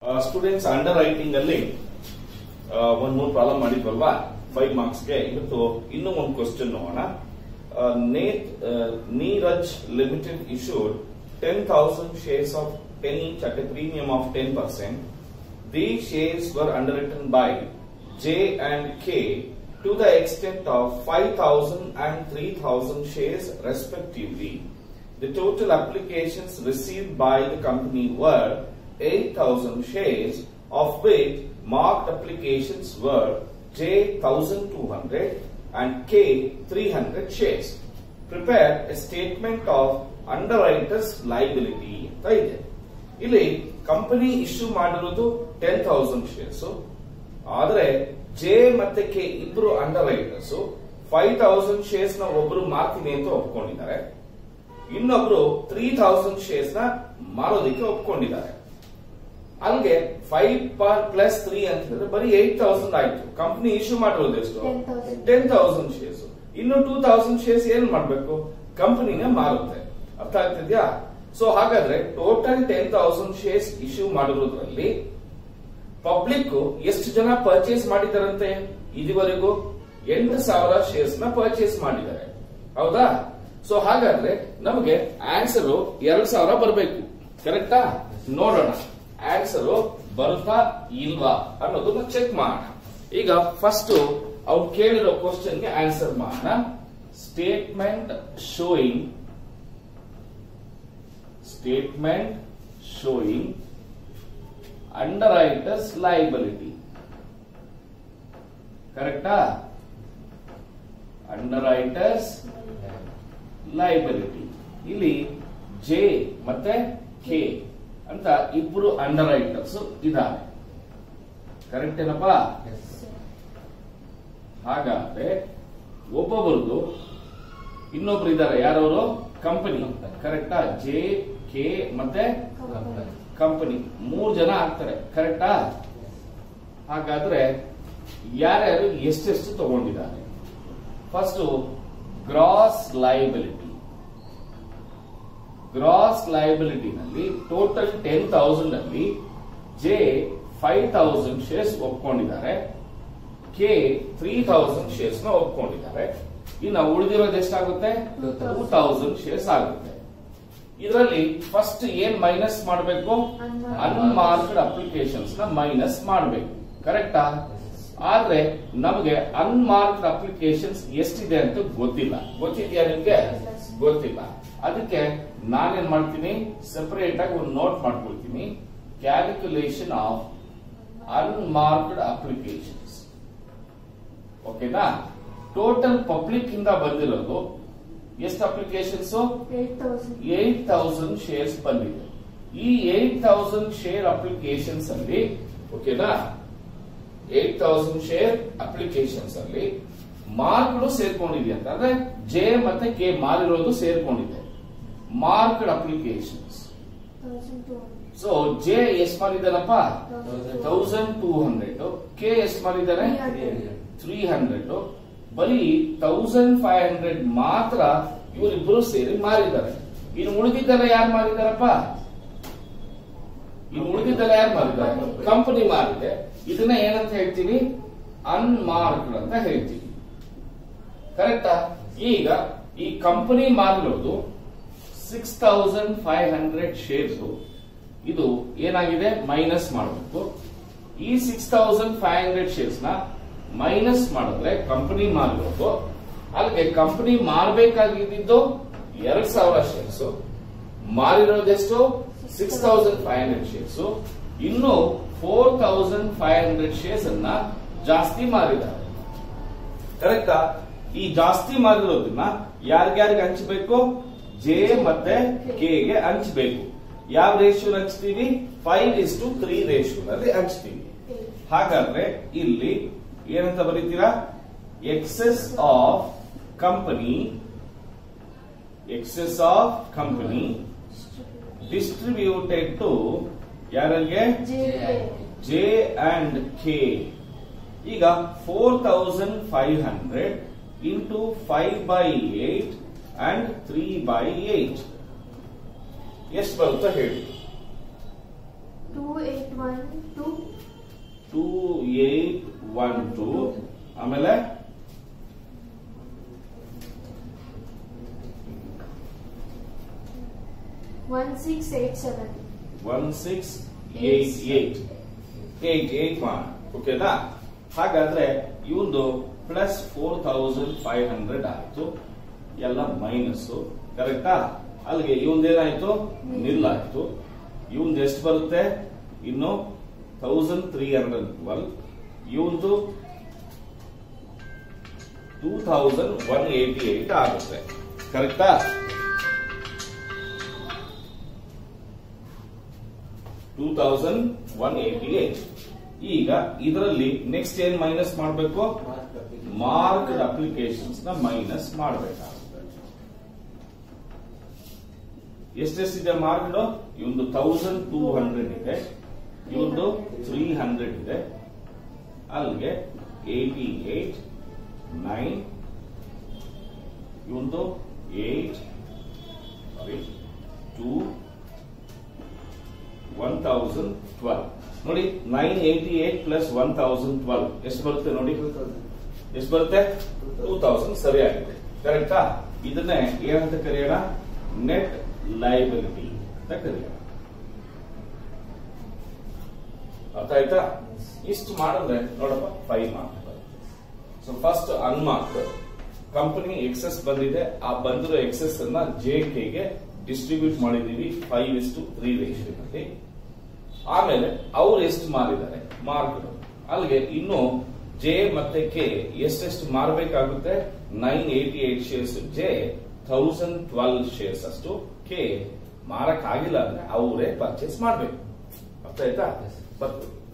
Students under writing ಅಲ್ಲಿ ಆ, ಒಂದ್ ಮೂರು ಪ್ರಾಬ್ಲಮ್ ಮಾಡಿದ್ವಲ್ವಾ ಫೈವ್ ಮಾರ್ಕ್ಸ್ಗೆ ಇವತ್ತು ಇನ್ನೂ ಒಂದು ಕ್ವಶನ್ ನೋಡೋಣ ಆ, ನೇತ್ ಆ, Neeraj limited issued ten thousand shares of ten each at a premium of ten percent the shares were underwritten by J and K to the extent of five thousand and three thousand shares respectively The total applications received by the company were 8,000 shares, of which marked applications were J 1200 and K 300 shares. Prepare a statement of underwriter's liability ಅಂತ ಇದೆ ಇಲ್ಲಿ company issue ಮಾಡಿರೋದು ten thousand shares ಆದ್ರೆ J ಮತ್ತೆ K ಇಬ್ರು underwriters five thousand shares ನ ಒಬ್ರು ಮಾರ್ತೀನಿ ಅಂತ ಒಪ್ಕೊಂಡಿದ್ದಾರೆ ಇನ್ನೊಬ್ರು ತ್ರೀ ಥೌಸಂಡ್ ಶೇರ್ಸ್ ನ ಮಾರೋದಕ್ಕೆ ಒಪ್ಕೊಂಡಿದ್ದಾರೆ ಅಲ್ಲಿಗೆ ಫೈವ್ ಪರ್ ಪ್ಲಸ್ ತ್ರೀ ಅಂತ ಹೇಳಿದ್ರೆ ಬರೀ ಏಟ್ ತೌಸಂಡ್ ಆಯ್ತು ಕಂಪನಿ ಇಶ್ಯೂ ಮಾಡಿರೋದು ಎಷ್ಟು 10,000. ಟೆನ್ ತೌಸಂಡ್ ಶೇರ್ಸ್ ಇನ್ನು ಟೂ ತೌಸಂಡ್ ಶೇರ್ಸ್ ಏನ್ ಮಾಡ್ಬೇಕು ಕಂಪನಿನೇ ಮಾರುತ್ತೆ ಅರ್ಥ ಆಗ್ತಿದ್ಯಾ ಸೊ ಹಾಗಾದ್ರೆ total ten thousand shares issue ಮಾಡಿರೋದ್ರಲ್ಲಿ ಪಬ್ಲಿಕ್ ಎಷ್ಟು ಜನ ಪರ್ಚೇಸ್ ಮಾಡಿದಾರಂತೆ ಇದುವರೆಗೂ ಎಂಟು ಸಾವಿರ ಶೇರ್ಸ್ ನ ಪರ್ಚೇಸ್ ಮಾಡಿದ್ದಾರೆ ಹೌದಾ ಸೊ ಹಾಗಾದ್ರೆ ನಮಗೆ ಆನ್ಸರ್ ಎರಡ್ ಸಾವಿರ ಬರಬೇಕು ಕರೆಕ್ಟಾ ನೋಡೋಣ ಆನ್ಸರ್ ಬರುತ್ತಾ ಇಲ್ವಾ ಅನ್ನೋದನ್ನ ಚೆಕ್ ಮಾಡೋಣ ಈಗ ಫಸ್ಟ್ ಅವ್ರು ಕೇಳಿರೋ ಕ್ವಶನ್ಗೆ ಆನ್ಸರ್ ಮಾಡೋಣ statement showing statement showing underwriters liability ಕರೆಕ್ಟಾ ಅಂಡರ್ರೈಟರ್ಸ್ ಲೈಬಿಲಿಟಿ ಇಲ್ಲಿ ಜೆ ಮತ್ತೆ ಕೆ ಅಂತ ಇಬ್ರು ಅಂಡರ್ ರೈಟರ್ಸ್ ಇದ್ದಾರೆ ಕರೆಕ್ಟ್ ಏನಪ್ಪಾ ಹಾಗಾದ್ರೆ ಒಬ್ಬೊಬ್ಬರದು ಇನ್ನೊಬ್ರು ಇದ್ದಾರೆ ಯಾರವರು ಕಂಪನಿ ಕರೆಕ್ಟಾ ಜೆ ಕೆ ಮತ್ತೆ ಕಂಪನಿ ಮೂರ್ ಜನ ಆಗ್ತಾರೆ ಕರೆಕ್ಟಾ ಹಾಗಾದ್ರೆ ಯಾರ್ಯಾರು ಎಷ್ಟೆಷ್ಟು ತಗೊಂಡಿದ್ದಾರೆ ಫಸ್ಟ್ ಗ್ರಾಸ್ ಲೈಬಿಲಿಟಿ ಗ್ರಾಸ್ ಲೈಬಿಲಿಟಿನಲ್ಲಿ ಟೋಟಲ್ ಟೆನ್ ತೌಸಂಡ್ ಅಲ್ಲಿ ಜೆ ಫೈವ್ ತೌಸಂಡ್ ಶೇರ್ಸ್ ಒಪ್ಕೊಂಡಿದ್ದಾರೆ ಕೆ ತ್ರೀ ತೌಸಂಡ್ ಶೇರ್ಸ್ ನ ಒಪ್ಕೊಂಡಿದ್ದಾರೆ ಇನ್ನು ಉಳಿದಿರೋದು ಎಷ್ಟಾಗುತ್ತೆ ಟೂ ತೌಸಂಡ್ ಶೇರ್ಸ್ ಆಗುತ್ತೆ ಇದರಲ್ಲಿ ಫಸ್ಟ್ ಏನ್ ಮೈನಸ್ ಮಾಡಬೇಕು ಅನ್ಮಾರ್ಕ್ಡ್ ಅಪ್ಲಿಕೇಶನ್ಸ್ ನ ಮೈನಸ್ ಮಾಡಬೇಕು ಕರೆಕ್ಟಾ ಆದ್ರೆ ನಮಗೆ ಅನ್ಮಾರ್ಕ್ಡ್ ಅಪ್ಲಿಕೇಶನ್ಸ್ ಎಷ್ಟಿದೆ ಅಂತ ಗೊತ್ತಿಲ್ಲ ಗೊತ್ತಿದ್ಯಾ ನಿಮ್ಗೆ ಗೊತ್ತಿಲ್ಲ ಅದಕ್ಕೆ ನಾನೇನ್ ಮಾಡ್ತೀನಿ ಸೆಪರೇಟ್ ಆಗಿ ಒಂದು ನೋಟ್ ಮಾಡ್ಕೊಳ್ತೀನಿ ಕ್ಯಾಲ್ಕುಲೇಷನ್ ಆಫ್ ಅನ್ಮಾರ್ಕ್ಡ್ ಅಪ್ಲಿಕೇಶನ್ಸ್ ಓಕೆನಾ ಟೋಟಲ್ ಪಬ್ಲಿಕ್ ಇಂದ ಬಂದಿರೋದು ಎಷ್ಟು applications eight thousand eight thousand shares ಬಂದಿದೆ ಈ ಏಟ್ ತೌಸಂಡ್ ಶೇರ್ ಅಪ್ಲಿಕೇಶನ್ಸ್ ಅಲ್ಲಿ ಓಕೆನಾ ಏಟ್ ತೌಸಂಡ್ ಶೇರ್ ಅಪ್ಲಿಕೇಶನ್ಸ್ ಅಲ್ಲಿ ಮಾರ್ಕ್ಗಳು ಸೇರ್ಕೊಂಡಿದೆ ಅಂತ ಅಂದ್ರೆ ಜೆ ಮತ್ತೆ ಕೆ ಮಾರಿರೋದು ಸೇರ್ಕೊಂಡಿದೆ marked applications thousand two so J ಎಷ್ಟು ಮಾರಿದಾರಪ್ಪ ತೌಸಂಡ್ ಟೂ ಹಂಡ್ರೆಡ್ ಕೆ ಎಷ್ಟು ಮಾರಿದ್ದಾರೆ ತ್ರೀ ಹಂಡ್ರೆಡ್ ಬರೀ ತೌಸಂಡ್ ಫೈವ್ ಹಂಡ್ರೆಡ್ ಮಾತ್ರ ಇವರಿಬ್ಬರು ಸೇರಿ ಮಾರಿದ್ದಾರೆ ಇನ್ನು ಉಳಿದಿದ್ದೆಲ್ಲ ಯಾರು ಮಾರಿದಾರಪ್ಪ ಇನ್ನು ಉಳಿದಿದ್ದೆಲ್ಲ ಯಾರು ಮಾರಿದ್ದಾರೆ ಕಂಪನಿ ಮಾರಿದೆ ಇದನ್ನ ಏನಂತ ಹೇಳ್ತೀವಿ ಅನ್ಮಾರ್ಕ್ಡ್ ಅಂತ ಹೇಳ್ತೀವಿ ಕರೆಕ್ಟಾ ಈಗ ಈ ಕಂಪನಿ ಮಾರಿರೋದು six thousand five hundred shares ಇದು ಏನಾಗಿದೆ ಮೈನಸ್ ಮಾಡಬೇಕು ಈ six thousand five hundred shares ನ ಮೈನಸ್ ಮಾಡಿದ್ರೆ ಕಂಪನಿ ಮಾರಿರೋದು ಅಲ್ಲಿಗೆ ಕಂಪನಿ ಮಾರಬೇಕಾಗಿದ್ದು ಎರಡ್ ಸಾವಿರ ಶೇರ್ಸ್ ಮಾರಿರೋದೆಷ್ಟು six thousand five hundred shares ಇನ್ನು four thousand five hundred shares ಅನ್ನ ಜಾಸ್ತಿ ಮಾರಿದ್ದಾರೆ ಕರೆಕ್ಟಾ ಈ ಜಾಸ್ತಿ ಮಾಡಿರೋದನ್ನ ಯಾರ್ಯಾರಿಗೆ ಹಂಚಬೇಕು ಜೆ ಮತ್ತೆ ಕೆ ಗೆ ಹಂಚಬೇಕು ಯಾವ ರೇಷಿಯೋ ಹಂಚ್ತೀವಿ ಫೈವ್ ಇಸ್ ಟು ತ್ರೀ ರೇಷಿಯೋನಲ್ಲಿ ಹಂಚ್ತೀವಿ ಹಾಗಾದ್ರೆ ಇಲ್ಲಿ ಏನಂತ ಬರೀತೀರಾ excess of company excess of company distributed to ಯಾರಿಗೆ ಜೆ ಜೆ ಅಂಡ್ ಕೆ ಈಗ four thousand five hundred into five by eight and three by eight ಎಷ್ಟು ಬರುತ್ತಾ ಹೇಳಿ two eight one two two eight one two ಆಮೇಲೆ one six eight seven one six eight eight eight eight ಮಾಡ ಓಕೆನಾ ಹಾಗಾದ್ರೆ ಇವಂದು plus four thousand five hundred ಆಯ್ತು ಎಲ್ಲ ಮೈನಸ್ ಕರೆಕ್ಟಾ ಅಲ್ಲಿಗೆ ಇವಂದೇನಾಯ್ತು ನಿಲ್ ಆಯ್ತು ಇವಂದು ಎಷ್ಟು ಬರುತ್ತೆ ಇನ್ನು ತೌಸಂಡ್ ತ್ರೀ ಹಂಡ್ರೆಡ್ ಟ್ವೆಲ್ ಇವಂದು two thousand one eighty eight ಆಗುತ್ತೆ ಕರೆಕ್ಟಾ two thousand one eighty eight ಈಗ ಇದರಲ್ಲಿ ನೆಕ್ಸ್ಟ್ ಏನ್ ಮೈನಸ್ ಮಾಡಬೇಕು ಮಾರ್ಕ್ಡ್ ಅಪ್ಲಿಕೇಶನ್ಸ್ ನ ಮೈನಸ್ ಮಾಡಬೇಕಾಗುತ್ತೆ ಎಷ್ಟೆಷ್ಟಿದೆ ಮಾರ್ಕ್ಡ್ ಇವಂದು ತೌಸಂಡ್ ಟೂ ಹಂಡ್ರೆಡ್ ಇದೆ ಇವಂದು ತ್ರೀ ಹಂಡ್ರೆಡ್ ಇದೆ ಅಲ್ಲಿಗೆ ಏಟಿ ಏಟ್ ನೈನ್ ಇವಂದು eight sorry two one thousand twelve ನೋಡಿ nine eighty eight plus one thousand twelve ಎಷ್ಟು ಬರುತ್ತೆ ನೋಡಿ ಎಷ್ಟು ಬರುತ್ತೆ ಟೂ ತೌಸಂಡ್ ಸರಿಯಾಗಿದೆ ಕರೆಕ್ಟಾ ಇದನ್ನೇ ಏನಂತ ಕರೆಯೋಣ ನೆಟ್ ಲೈಬಿಲಿಟಿ ಅಂತ ಕರೆಯೋಣ ಅರ್ಥ ಆಯ್ತಾ ಇಷ್ಟು ಮಾಡಿದ್ರೆ ನೋಡಪ್ಪ ಫೈವ್ ಮಾರ್ಕ್ ಬರುತ್ತೆ so first unmarked company excess ಬಂದಿದೆ ಆ ಬಂದಿರೋ ಎಕ್ಸೆಸ್ ಅನ್ನ ಜೆ ಗೆ ಡಿಸ್ಟ್ರಿಬ್ಯೂಟ್ ಮಾಡಿದೀವಿ ಫೈವ್ ಇಷ್ಟು ತ್ರೀ ರೇಷಿಯೋನಲ್ಲಿ ಆಮೇಲೆ ಅವ್ರು ಎಷ್ಟು ಮಾರಿದ್ದಾರೆ ಮಾರ್ಕ್ ಅಲ್ಲಿಗೆ ಇನ್ನು ಜೆ ಮತ್ತೆ ಕೆ ಎಷ್ಟೆಷ್ಟು ಮಾರಬೇಕಾಗುತ್ತೆ nine eighty eight shares J thousand twelve shares ಅಷ್ಟು ಕೆ ಮಾರಕ್ ಆಗಿಲ್ಲ ಅಂದ್ರೆ ಅವರೇ ಪರ್ಚೇಸ್ ಮಾಡ್ಬೇಕು ಅರ್ಥ ಆಯ್ತಾ ಬರ್ತು